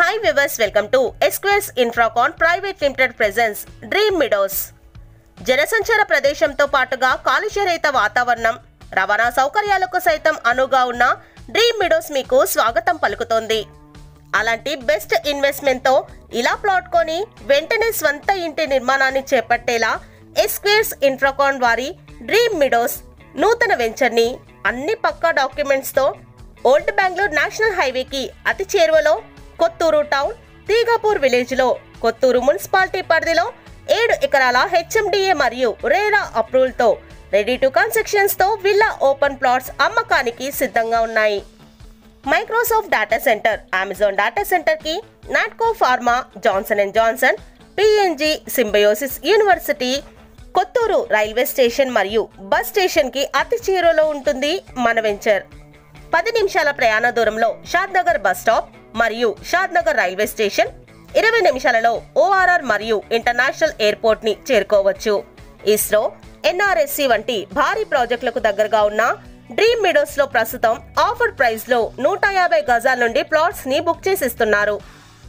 hi viewers welcome to Esquares Infracon private limited presents Dream Meadows జనసంచార ప్రదేశంతో పాటుగా కాలుష్యరహిత వాతావరణం రవాణా సౌకర్యాలకు సైతం అనువుగా ఉన్న డ్రీమ్ మిడోస్ మీకు స్వాగతం పలుకుతోంది అలాంటి బెస్ట్ ఇన్వెస్ట్మెంట్తో ఇలా ప్లాట్ కొని వెంటనే స్వంత ఇంటి నిర్మాణాన్ని చేపట్టేలా ఎస్క్వేర్స్ ఇన్ఫ్రాకాన్ వారి డ్రీమ్ మిడోస్ నూతన వెంచర్ని అన్ని పక్కా డాక్యుమెంట్స్తో ఓల్డ్ బెంగళూరు నేషనల్ హైవేకి అతి చేరువలో కొత్తూరు టౌన్ తీగాపూర్ విలేజ్లో కొత్తూరు మున్సిపాలిటీ పరిధిలో ఏడు ఎకరాల హెచ్ఎండిఏ మరియు రేరా అప్రూవల్తో రెడీ టు కన్స్ట్రక్షన్స్తో విల్లా ఓపెన్ ప్లాట్స్ అమ్మకానికి సిద్ధంగా ఉన్నాయి Microsoft data centre Amazon data centre కి Natco pharma Johnson and Johnson P N G Symbiosis university Kothur railway station మరియు బస్ స్టేషన్ కి అతి చేరువలో ఉంటుంది మన వెంచర్ పది నిమిషాల ప్రయాణ దూరంలో షాద్నగర్ బస్ స్టాప్ మరియు షాద్నగర్ రైల్వే స్టేషన్ ఇరవై నిమిషాలలో ఓఆర్ఆర్ మరియు ఇంటర్నేషనల్ ఎయిర్పోర్ట్ ని చేరుకోవచ్చు ఇస్రో ఎన్ఆర్ఎస్సి వంటి భారీ ప్రాజెక్టులకు దగ్గరగా ఉన్న డ్రీమ్ మిడోస్ లో ప్రస్తుతం ఆఫర్ ప్రైస్ లో నూట యాభై గజాల నుండి ప్లాట్స్ ని బుక్ చేసిస్తున్నారు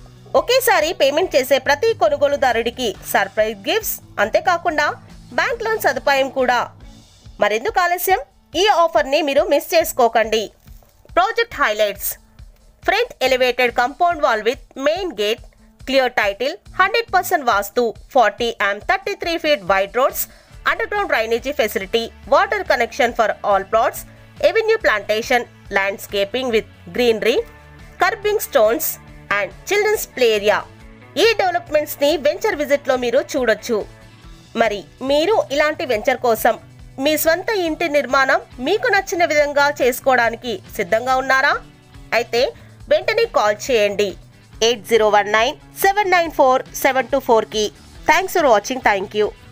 ఒకేసారి పేమెంట్ చేసే ప్రతి కొనుగోలుదారుడికి సర్ప్రైజ్ గిఫ్ట్స్ అంతేకాకుండా బ్యాంక్ లోన్ సదుపాయం కూడా మరెందుకు ఆలస్యం ఈ ఆఫర్ని మీరు మిస్ చేసుకోకండి project highlights front elevated compound wall with main gate clear title hundred percent vastu forty and thirty three feet wide roads underground drainage facility water connection for all plots avenue plantation landscaping with greenery kerbing stones and children's play area ఈ developments ని venture visit లో మీరు చూడొచ్చు మరి మీరు ఇలాంటి venture కోసం మీ స్వంత ఇంటి నిర్మాణం మీకు నచ్చిన విధంగా చేసుకోవడానికి సిద్ధంగా ఉన్నారా అయితే వెంటనే కాల్ చేయండి eight zero one nine seven nine four seven two ఫోర్కి thanks for watching thank you